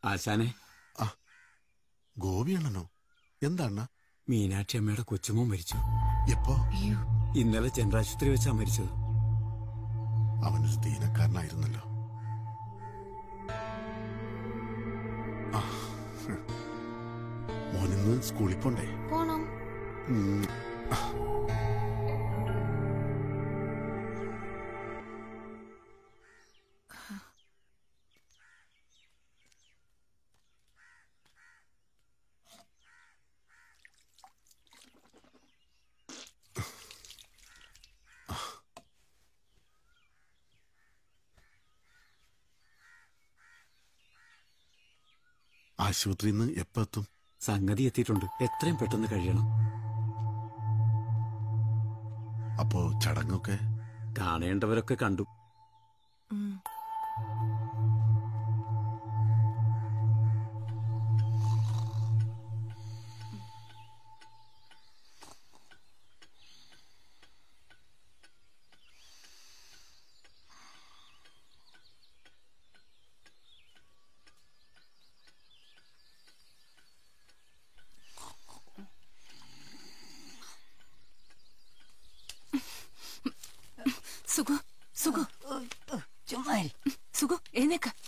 ആശാനെ ഗോപിയണ്ണനോ എന്താ മീനാക്ഷി അമ്മയുടെ കൊച്ചുമോൻ മരിച്ചു എപ്പോ ഇന്നലെ ചന്ദ്രാശുപത്രി വെച്ചാ മരിച്ചത് അവനൊരു ദീനക്കാരനായിരുന്നല്ലോ ആ, ഹ്. മോനിന്ന് സ്കൂളിൽ പോണ്ടേ പോണം ഉം. ആശുപത്രിയിൽ നിന്ന് എപ്പോ എത്തും സംഗതി എത്തിയിട്ടുണ്ട് എത്രയും പെട്ടെന്ന് കഴിയണം അപ്പോ ചടങ്ങൊക്കെ കാണേണ്ടവരൊക്കെ കണ്ടു സുഖു സുഖു ചുമ്മാ സുഖു എഴുന്നേക്ക